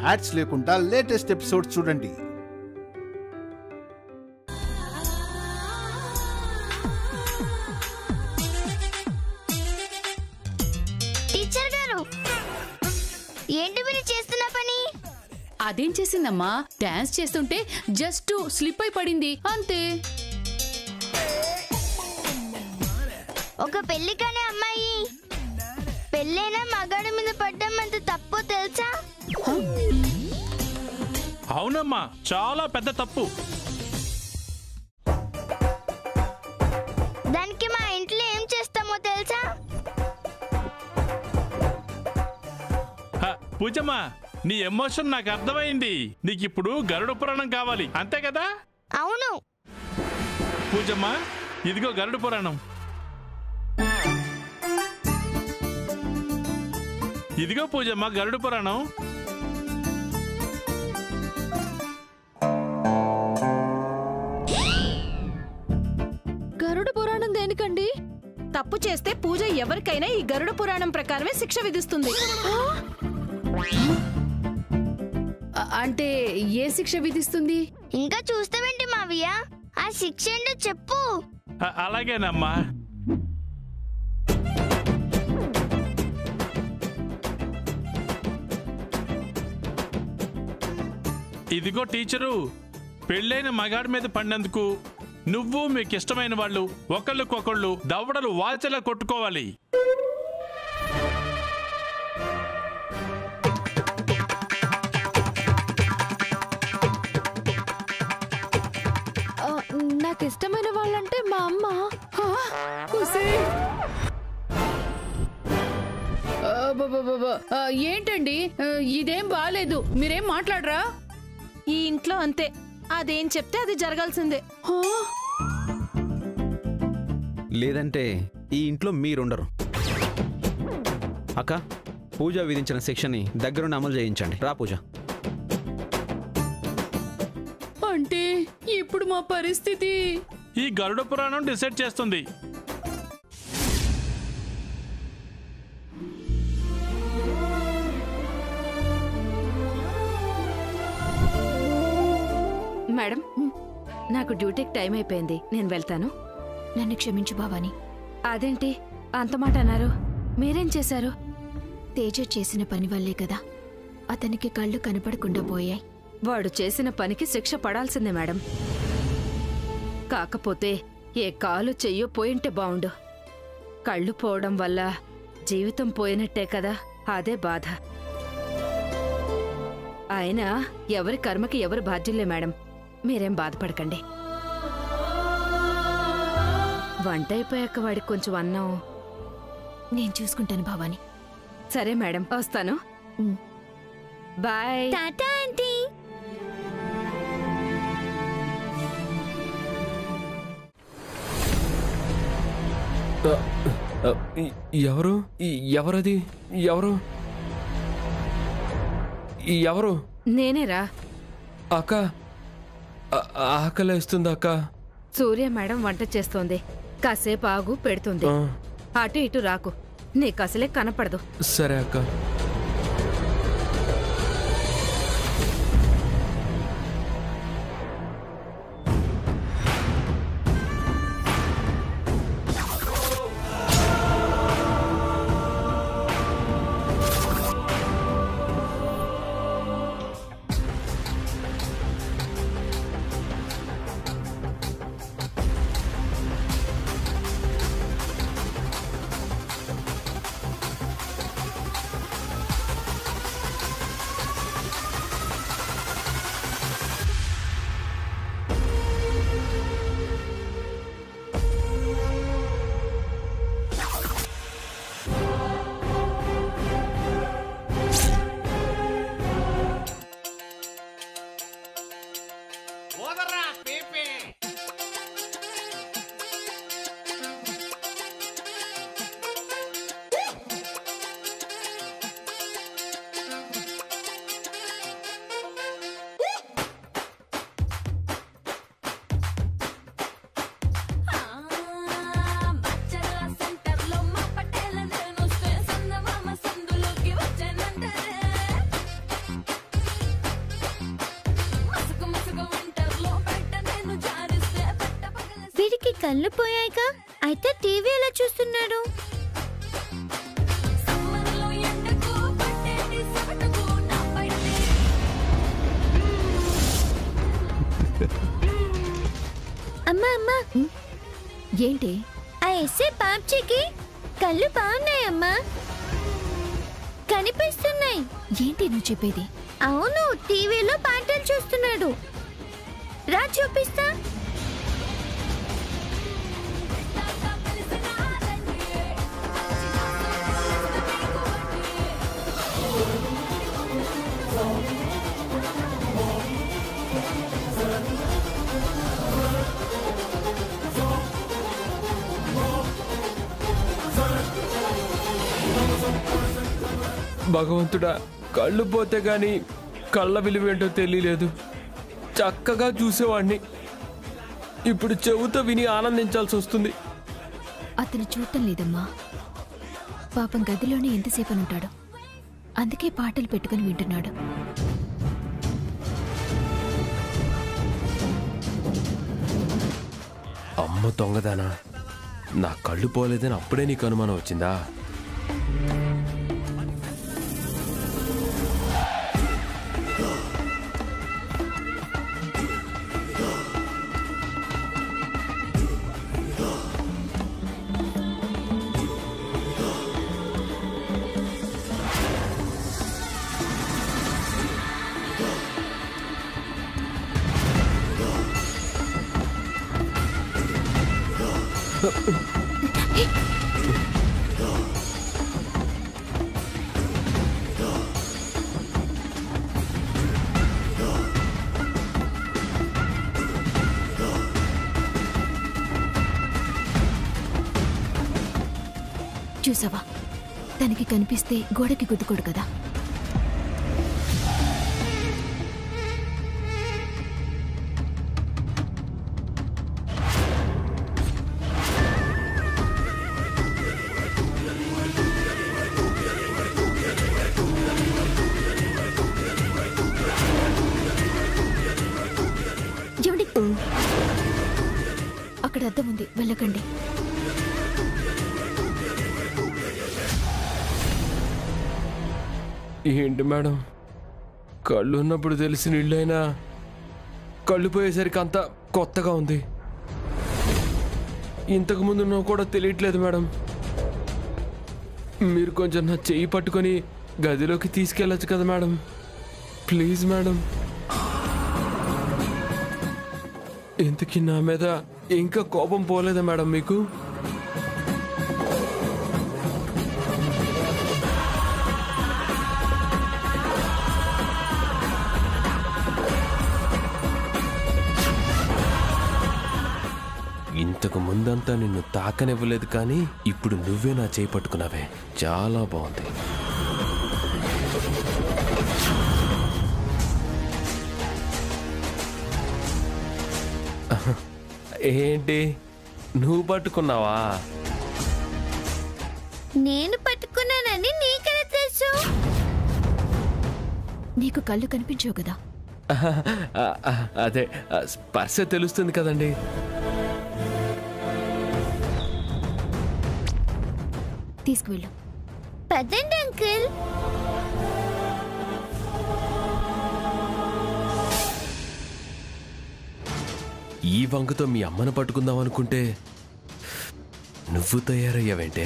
Ads లేకుండా latest episode చూడండి teacher గారు ఏంటి మీరు చేస్తున్న పని అదేం చేసిందమ్మా డాన్స్ చేస్తుంటే జస్ట్ స్లిప్ అయి పడింది అంతే ఒక పెళ్లి కాని అమ్మాయి పెళ్ళైన మగాడి మీద పడ్డం అంత తప్పో తెలుసా అవునమ్మా చాలా పెద్ద తప్పు దానికి మా ఇంట్లో ఏం చేస్తామో తెలుసా హ, పూజమ్మా నీ ఎమోషన్ నాకు అర్థమైంది నీకు ఇప్పుడు గరుడ పురాణం కావాలి అంతే కదా అవును పూజమ్మా ఇదిగో గరుడ పురాణం ఇదిగో పూజమ్మ గరుడ పురాణం గరుడ పురాణం దేనికండి తప్పు చేస్తే పూజ ఎవరికైనా ఈ గరుడ పురాణం ప్రకారమే శిక్ష విధిస్తుంది అ- అంటే ఏ శిక్ష విధిస్తుంది ఇంకా చూస్తావేంటి మావయ్య ఆ శిక్ష ఏంటో చెప్పు హ, అలాగేనమ్మా ఇదిగో టీచరు పెళ్ళైన మగాడి మీద పడినందుకు నువ్వు మీకు ఇష్టమైన వాళ్ళు ఒకళ్ళకొకళ్ళు దవడలు వాల్చేలా కొట్టుకోవాలి నాకు ఇష్టమైన వాళ్ళంటే మా అమ్మ హా? ఉసే. అబ్బబ్బబ్బబ్బ. ఆ, ఏంటండి ఆ, ఇదేం బాలేదు మీరేం మాట్లాడరా ఈ ఇంట్లో అంతే అదేం చెప్తే అది జరగాల్సిందే హా? లేదంటే ఈ ఇంట్లో మీరుండరు అక్క పూజ విధించిన శిక్షని దగ్గరుండి అమలు చేయించండి రా పూజ అంటే ఇప్పుడు మా పరిస్థితి ఈ గరుడ పురాణం డిసైడ్ చేస్తుంది మేడం నాకు డ్యూటీకి టైం అయిపోయింది నేను వెళ్తాను నన్ను క్షమించు భవాని అదేంటి అంత మాట అన్నారు మీరేం చేశారు తేజ చేసిన పని వల్లే కదా అతనికి కళ్ళు కనపడకుండా పోయాయి వాడు చేసిన పనికి శిక్ష పడాల్సిందే మేడం కాకపోతే ఏ కాలు చెయ్యో పోయింటే బావుండు కళ్ళు పోవడం వల్ల జీవితం పోయినట్టే కదా అదే బాధ అయినా ఎవరి కర్మకి ఎవరు బాధ్యులే మేడం మీరేం బాధపడకండి వంట అయిపోయాక వాడికి కొంచెం అన్నం నేను చూసుకుంటాను భవాని సరే మేడం వస్తాను ఉమ్. బాయ్ టాటా ఆంటీ ఎవరు ఎవరది ఎవరు ఎవరు నేనేరా అక్క ఆ- ఆకలేస్తుంది అక్క సూర్య మేడం వంట చేస్తోంది కాసేపు ఆగు పెడుతుంది ఆ, అటు ఇటు రాకు నీకు అసలే కనపడదు సరే అక్క అబ్బాయికి కళ్ళు పోయాయిగా అయితే టీవీ ఎలా చూస్తున్నాడు అమ్మా అమ్మా ఏంటి ఆ ఎస్ఏ బాబ్జీకి కళ్ళు బాగున్నాయమ్మా కనిపిస్తున్నాయి ఏంటి నువ్వు చెప్పేది అవును టీవీలో పాటలు చూస్తున్నాడు రా చూపిస్తా భగవంతుడా కళ్ళు పోతే గాని కళ్ళ విలువేంటో తెలియలేదు చక్కగా చూసేవాడిని ఇప్పుడు చెవుతో విని ఆనందించాల్సి వస్తుంది అతను చూడటం లేదమ్మా పాపం గదిలోనే ఎంతసేపు ఉంటాడు అందుకే పాటలు పెట్టుకుని వింటున్నాడు అమ్మ దొంగదానా నా కళ్ళు పోలేదని అప్పుడే నీకు అనుమానం వచ్చిందా చూసావా తనకి కనిపిస్తే గోడకి గుద్దుకోడు కదా ఏమండి అక్కడ అద్దం ఉంది వెళ్ళకండి ఏంటి మేడం కళ్ళు ఉన్నప్పుడు తెలిసిన ఇళ్ళైనా కళ్ళు పోయేసరికి అంతా కొత్తగా ఉంది ఇంతకు ముందు నువ్వు కూడా తెలియట్లేదు మేడం మీరు కొంచెం నా చెయ్యి పట్టుకొని గదిలోకి తీసుకెళ్ళొచ్చు కదా మేడం ప్లీజ్ మేడం ఇంతకీ నా మీద ఇంకా కోపం పోలేదా మేడం మీకు ఇంతకు ముందంతా నిన్ను తాకనివ్వలేదు కానీ ఇప్పుడు నువ్వే నా చేయి పట్టుకున్నావే చాలా బాగుంది ఏంటి నువ్వు పట్టుకున్నావా నేను పట్టుకున్నానని నీకెలా తెలుసు నీకు కళ్ళు కనిపించవు కదా ఆ, ఆ, అదే ఆ, స్పర్శ తెలుస్తుంది కదండి తీసుకువెళ్ళు పదండి అంకుల్ ఈ వంకతో మీ అమ్మను పట్టుకుందాం అనుకుంటే నువ్వు తయారయ్యావేంటే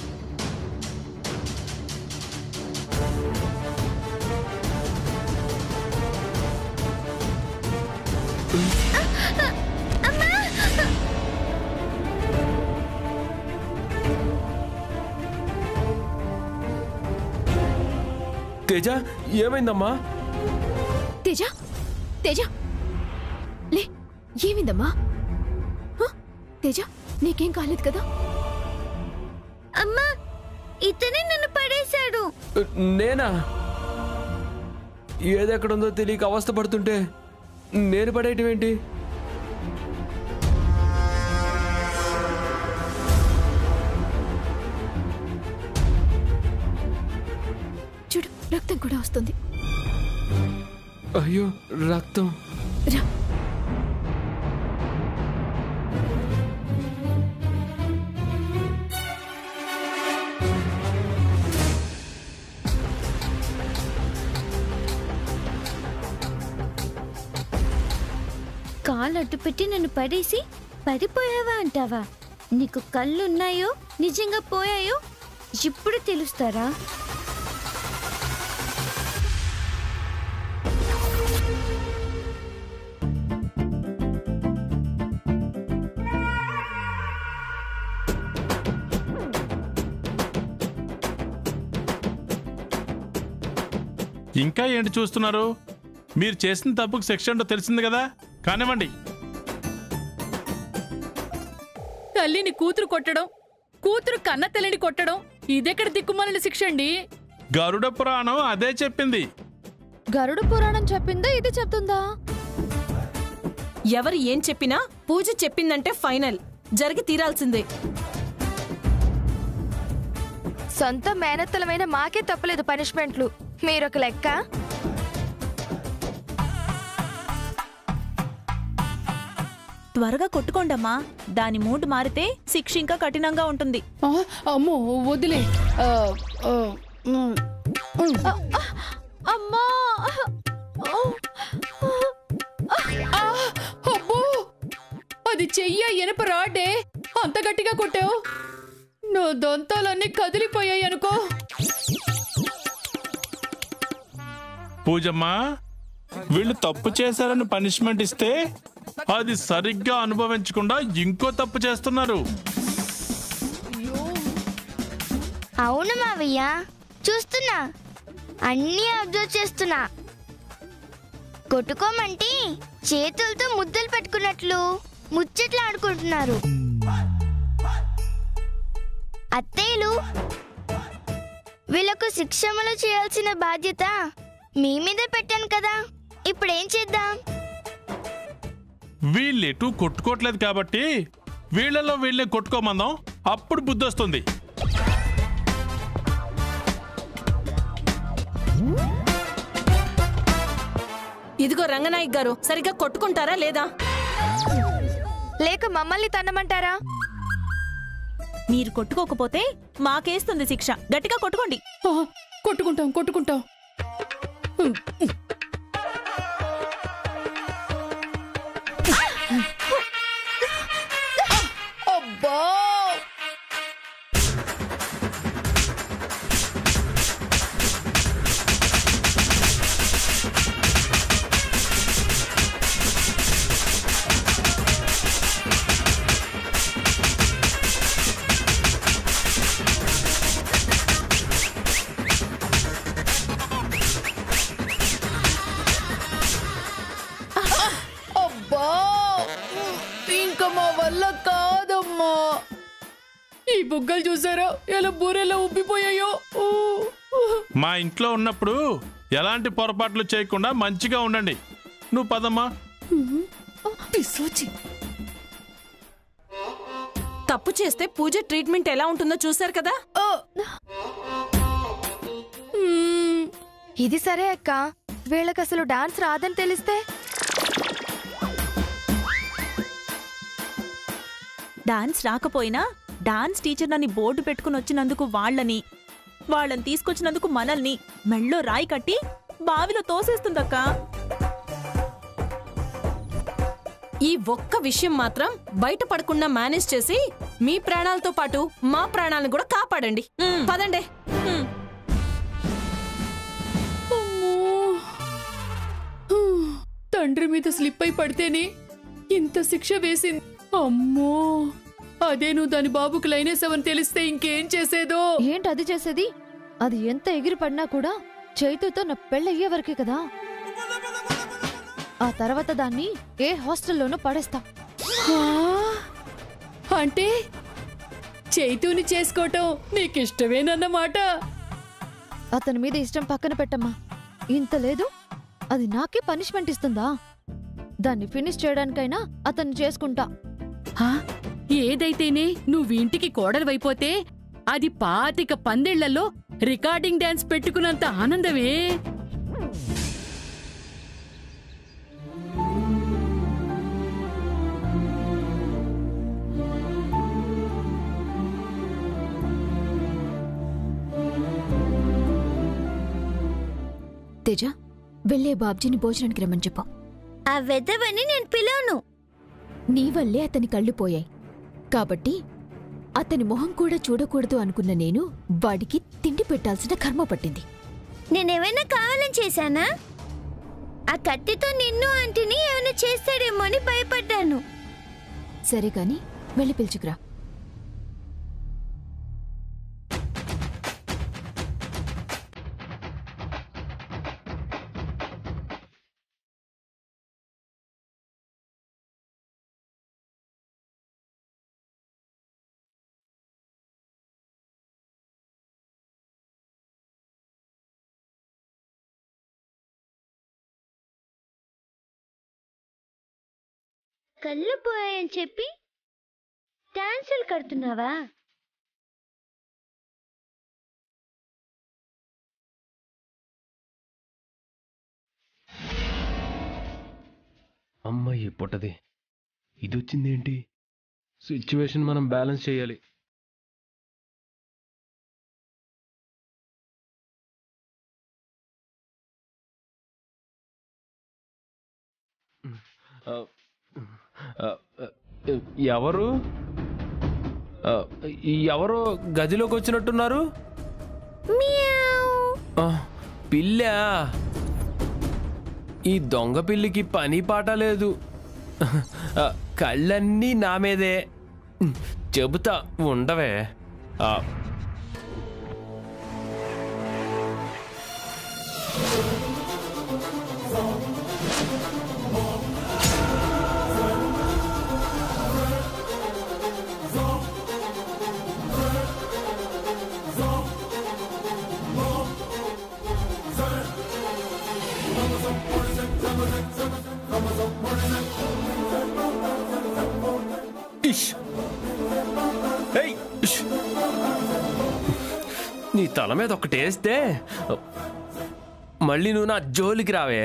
తేజ ఏమైందమ్మా తేజ తేజ లే ఏమిందమ్మా హ? తేజ నీకేం కాలేదు కదా అమ్మా ఇతనే నన్ను పడేశాడు నేనా ఏదెక్కడుందో తెలియక అవస్థ పడుతుంటే నేను పడేయటం ఏంటి చూడు రక్తం కూడా వస్తుంది అయ్యో రక్తం రా కాలు అడ్డు పెట్టి నన్ను పడేసి పడిపోయావా అంటావా నీకు కళ్ళు ఉన్నాయో నిజంగా పోయాయో ఇప్పుడు తెలుస్తారా ఇంకా ఏంటి చూస్తున్నారు మీరు చేసిన తప్పుకు శిక్ష ఏంటో తెలిసింది కదా కానివ్వండి తల్లిని కూతురు కొట్టడం కూతురు కన్న తల్లిని కొట్టడం ఇదెక్కడ దిక్కుమాలిన శిక్ష అండి గరుడ పురాణం అదే చెప్పింది గరుడ పురాణం చెప్పిందా ఇది చెప్తుందా ఎవరు ఏం చెప్పినా పూజ చెప్పిందంటే ఫైనల్ జరిగి తీరాల్సిందే సొంత మేనత్తలమైన మాకే తప్పలేదు పనిష్మెంట్లు మీరొక లెక్క త్వరగా కొట్టుకోండమ్మా దాని మూడ్ మారితే శిక్ష ఇంకా కఠినంగా ఉంటుంది ఆ, అమ్మో వదిలే ఆ, ఆ, ఉమ్, ఉమ్. అమ్మా ఆ, అబ్బో అది చెయ్య ఇనప రాడే అంత గట్టిగా కొట్టావు నా దంతాలన్నీ కదిలిపోయాయి అనుకో పూజమ్మా వీళ్ళు తప్పు చేశారని పనిష్మెంట్ ఇస్తే అది సరిగ్గా అనుభవించకుండా ఇంకో తప్పు చేస్తున్నారు అవును మావయ్య చూస్తున్నా అన్నీ అబ్జర్వ్ చేస్తున్నా కొట్టుకోమంటే చేతులతో ముద్దలు పెట్టుకున్నట్లు ముచ్చట్లు ఆడుకుంటున్నారు అత్తయ్యలు వీళ్ళకు శిక్షమలు చేయాల్సిన బాధ్యత మీ మీద పెట్టాను కదా ఇప్పుడు ఏం చేద్దాం వీళ్ళెటు కొట్టుకోవట్లేదు కాబట్టి వీళ్ళలో వీళ్ళని కొట్టుకోమందాం అప్పుడు బుద్ధి వస్తుంది ఇదిగో రంగనాయక్ గారు సరిగ్గా కొట్టుకుంటారా లేదా లేక మమ్మల్ని తన్నమంటారా మీరు కొట్టుకోకపోతే మాకేస్తుంది శిక్ష గట్టిగా కొట్టుకోండి ఆ, కొట్టుకుంటాం కొట్టుకుంటాం ఉమ్, ఉమ్. అబ్బా అబ్బా ఇంకా మా వల్ల కాదమ్మా ఈ బుగ్గలు చూసారా ఎలా బూరెలా ఉబ్బిపోయాయో ఊ, ఊ. మా ఇంట్లో ఉన్నప్పుడు ఎలాంటి పొరపాట్లు చేయకుండా మంచిగా ఉండండి నువ్వు పదమ్మా పిసోచి తప్పు చేస్తే పూజ ట్రీట్మెంట్ ఎలా ఉంటుందో చూశారు కదా మ్మ్. ఇది సరే అక్క వీళ్ళకి అసలు డాన్స్ రాదని తెలిస్తే డాన్స్ రాకపోయినా డాన్స్ టీచర్ నన్ను బోర్డు పెట్టుకుని వచ్చినందుకు వాళ్ళని వాళ్ళని తీసుకొచ్చినందుకు మనల్ని మెళ్ళో రాయి కట్టి బావిలో తోసేస్తుందక్క ఈ ఒక్క విషయం మాత్రం బయట పడకుండా మేనేజ్ చేసి మీ ప్రాణాలతో పాటు మా ప్రాణాలను కూడా కాపాడండి మ్. పదండి హ్మ్. అమ్మో. తండ్రి మీద స్లిప్ అయి పడితేనే ఇంత శిక్ష వేసింది అమ్మో అదే నువ్వు దాని బాబుకు లైనేసావని తెలిస్తే ఇంకేం చేసేదో ఏంటి అది చేసేది అది ఎంత ఎగిరి పడినా కూడా చైతుతో నా పెళ్ళయ్యే వరకే కదా ఆ తర్వాత దాన్ని ఏ హాస్టల్లోనూ పడేస్తా ఆ? అంటే చైతూని చేసుకోవటం నీకిష్టమేనన్నమాట అతని మీద ఇష్టం పక్కన పెట్టమ్మా ఇంత లేదు అది నాకే పనిష్మెంట్ ఇస్తుందా దాన్ని ఫినిష్ చేయడానికైనా అతన్ని చేసుకుంటా ఆ? ఏదైతేనే నువ్వు ఇంటికి కోడలివైపోతే అది పాతిక పందేళ్లలో రికార్డింగ్ డాన్స్ పెట్టుకున్నంత ఆనందమే తేజ వెళ్ళే బాబ్జీని భోజనానికి రమ్మని చెప్పు ఆ వెదవని నేను పిలవను నీ వల్లే అతని కళ్ళు పోయాయి కాబట్టి అతని మొహం కూడా చూడకూడదు అనుకున్న నేను వాడికి తిండి పెట్టాల్సిన కర్మ పట్టింది నేనేమైనా కావాలని చేశానా ఆ కత్తితో నిన్ను ఆంటీని ఏమైనా చేస్తాడేమో అని భయపడ్డాను సరే కాని వెళ్ళి పిలుచుకురా కళ్ళు పోయాయని చెప్పి డాన్సులు కడుతున్నావా అమ్మాయి పుట్టది ఇది వచ్చిందేంటి సిచ్యువేషన్ మనం బ్యాలెన్స్ చేయాలి ఆ, ఆ, ఆ, ఎవరు ఆ, ఎవరు గదిలోకి వచ్చినట్టున్నారు ఆ, పిల్లా ఈ దొంగ పిల్లికి పని పాట లేదు ఆ, కళ్ళన్నీ నా మీదే చెబుతా ఉండవే ఆ, ఇష్ ఏయ్, ఇష్. నీ తల మీద ఒకటి వేస్తే మళ్ళీ నువ్వు నా జోలికి రావే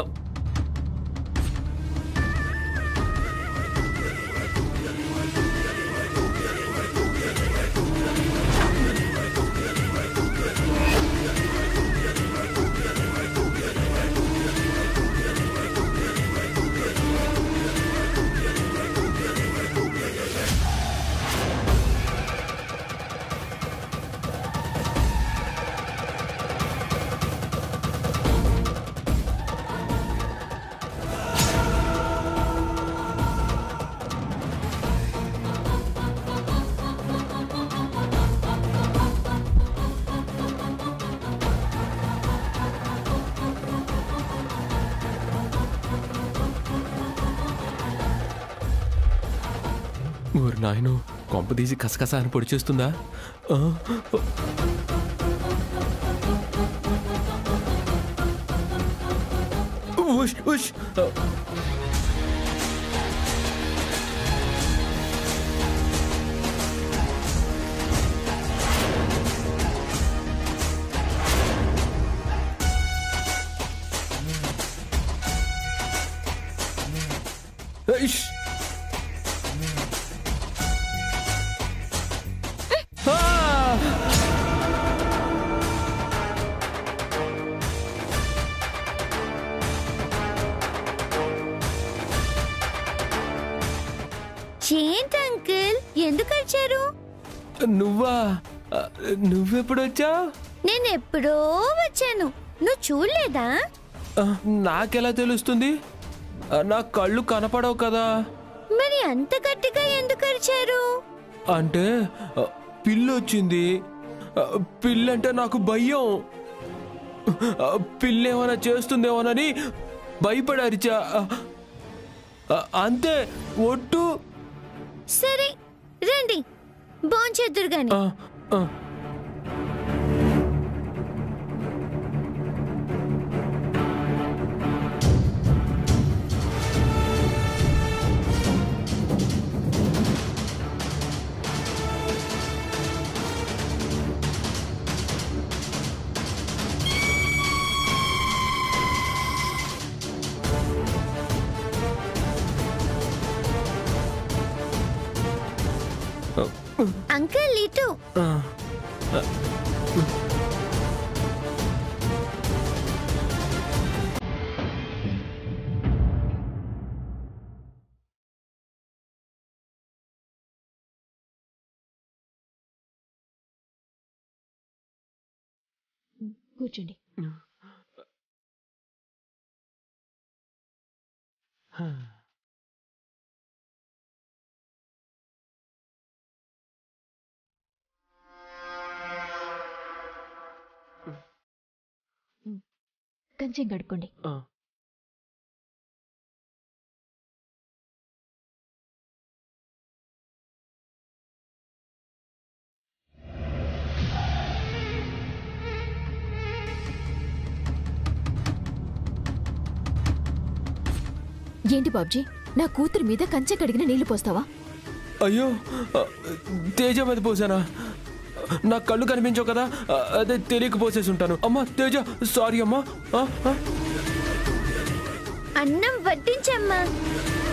ఊరు నాయను కొంప తీసి కసకస అని పొడి చేస్తుందా ఆ? ఉష్ ఉష్ ఇష్ ఏంటి అంకుల్ ఎందుకు వచ్చారు నువ్వా ఆ, నువ్వెప్పుడు వచ్చావు నేను ఎప్పుడో వచ్చాను నువ్వు చూడలేదా నాకెలా తెలుస్తుంది ఆ, నా కళ్ళు కనపడవు కదా మరి అంత గట్టిగా ఎందుకు అరిచారు అంటే ఆ, పిల్లి వచ్చింది ఆ, పిల్లి అంటే నాకు భయం ఆ, పిల్లి ఏమైనా చేస్తుందేమోనని భయపడి అరిచా ఆ, ఆ, అంతే ఒట్టు సరే రండి భోంచేద్దురు గాని ఆ, ఆ. అంకుల్ ఇటు ఆ. ఆ. కూర్చోండి కంచెం కడుక్కోండి ఏంటి బాబ్జీ నా కూతురు మీద కంచె కడిగిన నీళ్లు పోస్తావా అయ్యో ఆ, తేజ మీద పోసానా నా కళ్ళు కనిపించవు కదా ఆ, అదే తెలియక పోసేసి ఉంటాను అమ్మా తేజ సారీ అమ్మా ఆ, ఆ. అన్నం వడ్డించమ్మా